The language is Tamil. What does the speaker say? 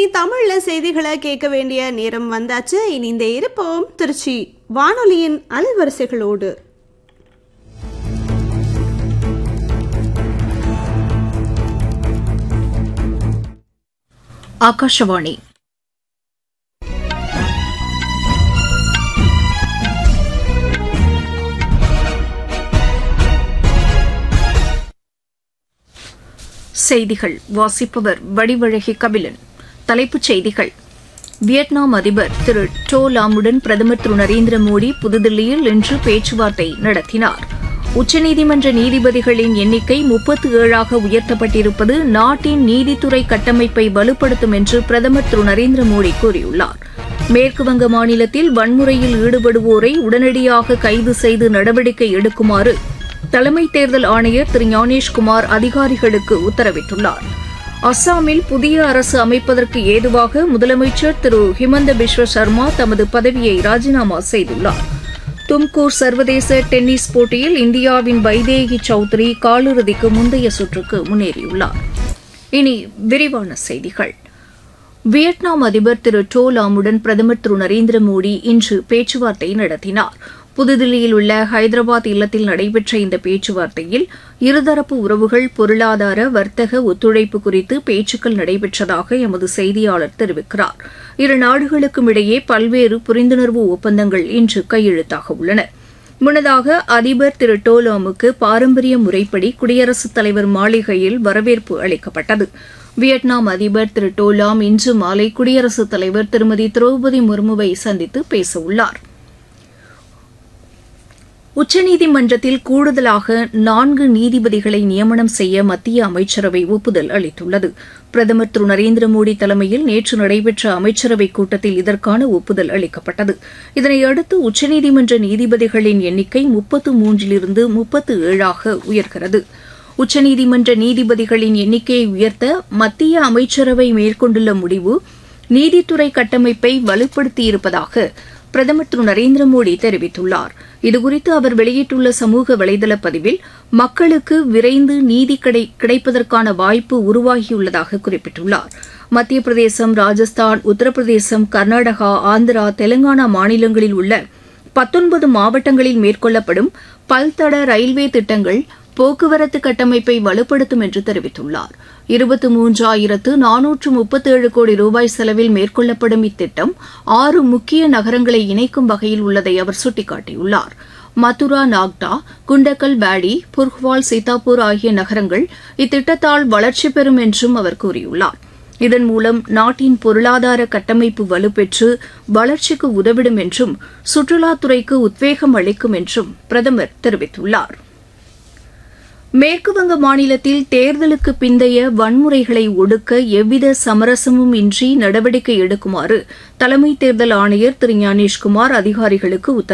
இனி தமிழ்ல செய்திகளை கேட்க வேண்டிய நேரம் வந்தாச்சு இனி இந்த இருப்போம் திருச்சி வானொலியின் அலைவரிசைகளோடு ಆಕಾಶವಾಣಿ செய்திகள் வாசிப்பவர் வடிவழகி கபிலன் தலைப்புச் செய்திகள் வியட்நாம் அதிபர் திரு டோ லாமுடன் பிரதமர் திரு நரேந்திர மோடி புதுதில்லியில் இன்று பேச்சுவார்த்தை நடத்தினார் உச்சநீதிமன்ற நீதிபதிகளின் எண்ணிக்கை முப்பத்து ஏழாக உயர்த்தப்பட்டிருப்பது நாட்டின் நீதித்துறை கட்டமைப்பை வலுப்படுத்தும் என்று பிரதமர் திரு நரேந்திர மோடி கூறியுள்ளார் மேற்குவங்க மாநிலத்தில் வன்முறையில் ஈடுபடுவோரை உடனடியாக கைது செய்து நடவடிக்கை எடுக்குமாறு தலைமை தேர்தல் ஆணையர் திரு ஞானேஷ்குமார் அதிகாரிகளுக்கு உத்தரவிட்டுள்ளார் அஸ்ஸாமில் புதிய அரசு அமைப்பதற்கு ஏதுவாக முதலமைச்சர் திரு ஹிமந்த பிஸ்வ சர்மா தமது பதவியை ராஜினாமா செய்துள்ளார் தும்கூர் சர்வதேச டென்னிஸ் போட்டியில் இந்தியாவின் வைதேகி சௌத்ரி காலிறுதிக்கு முந்தைய சுற்றுக்கு முன்னேறியுள்ளார் இனி விரிவான செய்திகள் வியட்நாம் அதிபர் திரு டோ லாமுடன் பிரதமர் திரு நரேந்திர மோடி இன்று பேச்சுவார்த்தை நடத்தினார் புதுதில்லியில் உள்ள ஹைதராபாத் இல்லத்தில் நடைபெற்ற இந்த பேச்சுவார்த்தையில் இருதரப்பு உறவுகள் பொருளாதார வர்த்தக ஒத்துழைப்பு குறித்து பேச்சுக்கள் நடைபெற்றதாக எமது செய்தியாளர் தெரிவிக்கிறார் இரு நாடுகளுக்கும் இடையே பல்வேறு புரிந்துணர்வு ஒப்பந்தங்கள் இன்று கையெழுத்தாக உள்ளன முன்னதாக அதிபர் திரு டோலாமுக்கு பாரம்பரிய முறைப்படி குடியரசுத் தலைவர் மாளிகையில் வரவேற்பு அளிக்கப்பட்டது வியட்நாம் அதிபர் திரு டோலாம் இன்று மாலை குடியரசுத் தலைவர் திருமதி திரௌபதி முர்முவை சந்தித்து பேசவுள்ளார் உச்சநீதிமன்றத்தில் கூடுதலாக நான்கு நீதிபதிகளை நியமனம் செய்ய மத்திய அமைச்சரவை ஒப்புதல் அளித்துள்ளது பிரதமர் திரு நரேந்திர மோடி தலைமையில் நேற்று நடைபெற்ற அமைச்சரவைக் கூட்டத்தில் இதற்கான ஒப்புதல் அளிக்கப்பட்டது இதனையடுத்து உச்சநீதிமன்ற நீதிபதிகளின் எண்ணிக்கை முப்பத்து மூன்றிலிருந்து முப்பத்து ஏழாக உயர்கிறது உச்சநீதிமன்ற நீதிபதிகளின் எண்ணிக்கையை உயர்த்த மத்திய அமைச்சரவை மேற்கொண்டுள்ள முடிவு நீதித்துறை கட்டமைப்பை வலுப்படுத்தியிருப்பதாக பிரதமர் திரு நரேந்திர மோடி தெரிவித்துள்ளார் இதுகுறித்து அவர் வெளியிட்டுள்ள சமூக வலைதள பதிவில் மக்களுக்கு விரைந்து நீதி கிடை கிடைப்பதற்கான வாய்ப்பு உருவாகியுள்ளதாக குறிப்பிட்டுள்ளார் மத்திய பிரதேசம் ராஜஸ்தான் உத்தரப்பிரதேசம் கர்நாடகா ஆந்திரா தெலங்கானா மாநிலங்களில் உள்ள பத்தொன்பது மாவட்டங்களில் மேற்கொள்ளப்படும் பல்தட ரயில்வே திட்டங்கள் போக்குவரத்து கட்டமைப்பை வலுப்படுத்தும் என்று தெரிவித்துள்ளார் இருபத்தி மூன்றாயிரத்து நானூற்று முப்பத்தேழு கோடி ரூபாய் செலவில் மேற்கொள்ளப்படும் இத்திட்டம் ஆறு முக்கிய நகரங்களை இணைக்கும் வகையில் உள்ளதை அவர் சுட்டிக்காட்டியுள்ளார் மதுரா நாக்டா குண்டக்கல் பேடி புர்ஹ்வால் சீதாப்பூர் ஆகிய நகரங்கள் இத்திட்டத்தால் வளர்ச்சி பெறும் என்றும் அவர் கூறியுள்ளார் இதன் மூலம் நாட்டின் பொருளாதார கட்டமைப்பு வலுப்பெற்று வளர்ச்சிக்கு உதவிடும் என்றும் சுற்றுலாத்துறைக்கு உத்வேகம் அளிக்கும் என்றும் பிரதமர் தெரிவித்துள்ளார் மேற்குவங்க மாநிலத்தில் தேர்தலுக்கு பிந்தைய வன்முறைகளை ஒடுக்க எவ்வித சமரசமும் இன்றி நடவடிக்கை எடுக்குமாறு தலைமை தேர்தல் ஆணையர் திரு ஞானேஷ்குமார் அதிகாரிகளுக்கு உத்தரவிட்டார்